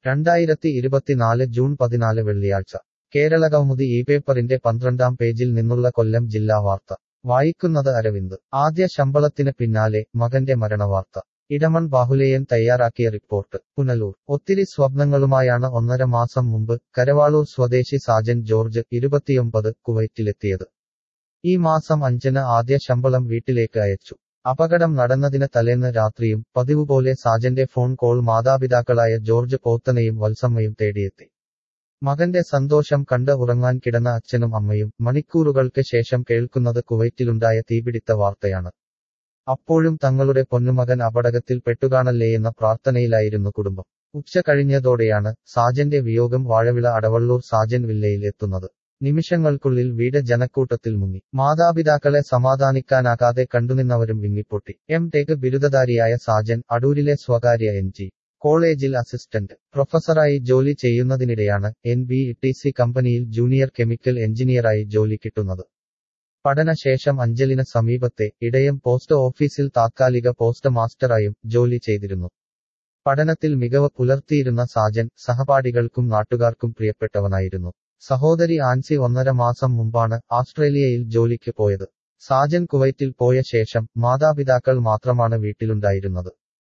രണ്ടായിരത്തി ഇരുപത്തിനാല് ജൂൺ പതിനാല് വെള്ളിയാഴ്ച കേരളകൗമുദി ഈ പേപ്പറിന്റെ പന്ത്രണ്ടാം പേജിൽ നിന്നുള്ള കൊല്ലം ജില്ലാ വാർത്ത വായിക്കുന്നത് അരവിന്ദ് ആദ്യ ശമ്പളത്തിന് പിന്നാലെ മകന്റെ മരണവാർത്ത ഇടമൺ ബാഹുലേയൻ തയ്യാറാക്കിയ റിപ്പോർട്ട് പുനലൂർ ഒത്തിരി സ്വപ്നങ്ങളുമായാണ് ഒന്നര മാസം മുമ്പ് കരവാളൂർ സ്വദേശി സാജൻ ജോർജ് ഇരുപത്തിയൊമ്പത് കുവൈറ്റിലെത്തിയത് ഈ മാസം അഞ്ചിന് ആദ്യ ശമ്പളം വീട്ടിലേക്ക് അയച്ചു അപകടം നടന്നതിന് തലേന്ന് രാത്രിയും പതിവുപോലെ സാജന്റെ ഫോൺ കോൾ മാതാപിതാക്കളായ ജോർജ് പോത്തനെയും വത്സമ്മയും തേടിയെത്തി മകന്റെ സന്തോഷം കണ്ട് ഉറങ്ങാൻ കിടന്ന അച്ഛനും അമ്മയും മണിക്കൂറുകൾക്ക് ശേഷം കേൾക്കുന്നത് കുവൈറ്റിലുണ്ടായ തീപിടിത്ത വാർത്തയാണ് അപ്പോഴും തങ്ങളുടെ പൊന്നുമകൻ അപകടത്തിൽ പെട്ടുകാണല്ലേയെന്ന പ്രാർത്ഥനയിലായിരുന്നു കുടുംബം ഉച്ച കഴിഞ്ഞതോടെയാണ് സാജന്റെ വിയോഗം വാഴവിള അടവള്ളൂർ സാജൻ വില്ലയിൽ എത്തുന്നത് നിമിഷങ്ങൾക്കുള്ളിൽ വീട് ജനക്കൂട്ടത്തിൽ മുങ്ങി മാതാപിതാക്കളെ സമാധാനിക്കാനാകാതെ കണ്ടുനിന്നവരും വിങ്ങിപ്പൊട്ടി എം ടെക് ബിരുദധാരിയായ സാജൻ അടൂരിലെ സ്വകാര്യ എൻ ജി കോളേജിൽ അസിസ്റ്റന്റ് പ്രൊഫസറായി ജോലി ചെയ്യുന്നതിനിടെയാണ് എൻ ബി ടി സി കമ്പനിയിൽ ജൂനിയർ കെമിക്കൽ എഞ്ചിനീയറായി ജോലി കിട്ടുന്നത് പഠനശേഷം അഞ്ചലിന് സമീപത്തെ ഇടയം പോസ്റ്റ് ഓഫീസിൽ താത്കാലിക പോസ്റ്റ് മാസ്റ്ററായും ജോലി ചെയ്തിരുന്നു പഠനത്തിൽ മികവ് പുലർത്തിയിരുന്ന സാജൻ സഹപാഠികൾക്കും നാട്ടുകാർക്കും പ്രിയപ്പെട്ടവനായിരുന്നു സഹോദരി ആൻസി ഒന്നര മാസം മുമ്പാണ് ആസ്ട്രേലിയയിൽ ജോലിക്ക് പോയത് സാജൻ കുവൈറ്റിൽ പോയ ശേഷം മാതാപിതാക്കൾ മാത്രമാണ് വീട്ടിലുണ്ടായിരുന്നത്